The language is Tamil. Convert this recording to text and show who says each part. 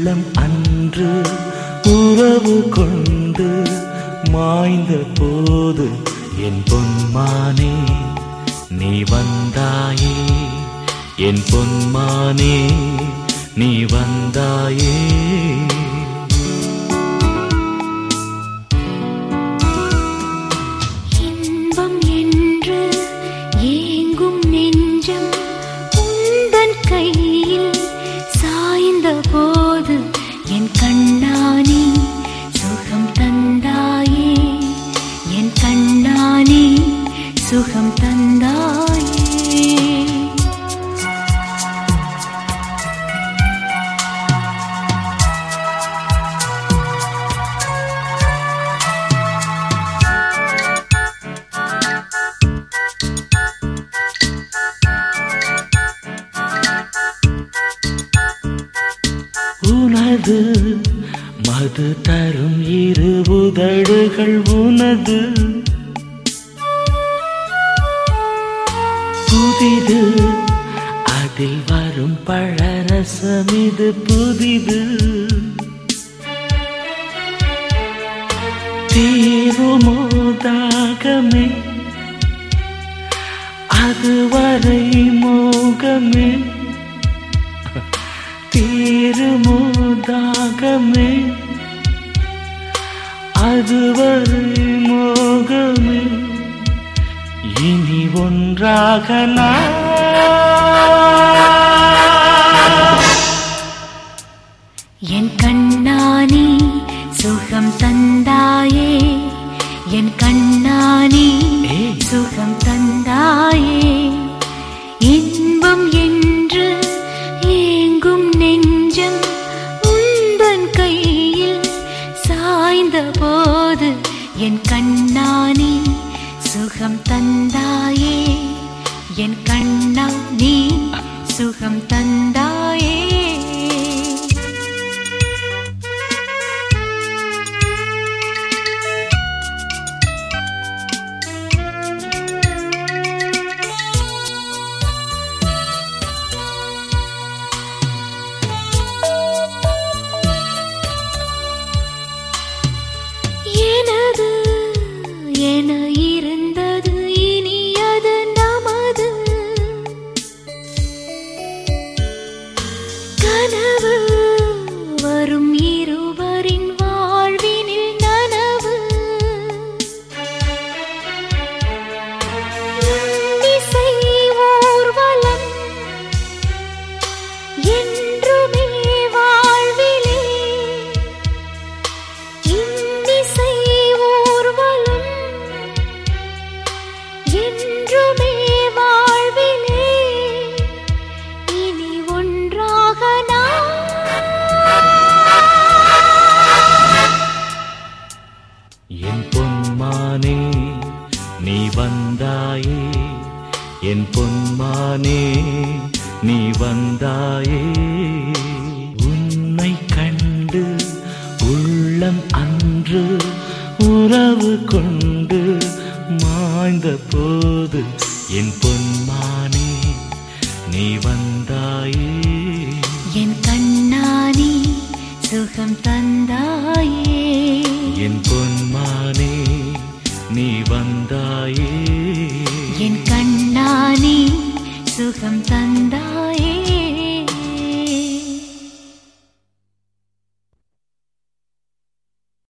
Speaker 1: உள்ளம் அன்று உறவு கொண்டு மாய்ந்த போது என் பொன்மானே நீ வந்தாயே என் பொன்மானே நீ வந்தாயே
Speaker 2: இன்பம் என்று ஏங்கும் நெஞ்சம் உந்தன் கையில் சாய்ந்த போது என் கண்ணானி சுகம் தந்தாயே என் கண்ணானி சுகம் தந்தாயே
Speaker 1: உனது மது தரும் இரு உதடுகள் உனது புதிது அதில் வரும் பழரசம் இது புதிது தீருமோதாகமே அதுவரை மோகமே தீருமோதாகமே அதுவரை மோகமே இனி ஒன்றாக நான்
Speaker 2: என் கண்ணானி சுகம் தந்தாயே என் கண்ணானி
Speaker 1: ஏய்.
Speaker 2: சுகம் தந்தாயே இன்பம் என்று ஏங்கும் நெஞ்சம் உந்தன் கையில் சாய்ந்த போது என் கண்ணானி சுகம் தந்தாயே என் கண்ணா நீ சுகம் தந்தாயே எனது என இருந்தது இனி அது நமது கனவு வரும் இருவரின் வாழ்வினில் நனவு இசை ஊர்வலம் என்றுமே வாழ்விலே இன்னிசை ஊர்வலம் என்றுமே வாழ்விலே இனி ஒன்றாக நாம்
Speaker 1: என் பொன்மானே நீ வந்தாயே என் பொன்மானே நீ வந்தாயே உன்னை கண்டு உள்ளம் அன்று உறவு கொண்டு மாய்ந்த போது என் பொன்மானே நீ வந்தாயே
Speaker 2: என் கண்ணானி சுகம் தந்தாயே
Speaker 1: என் பொன்மானே நீ வந்தாயே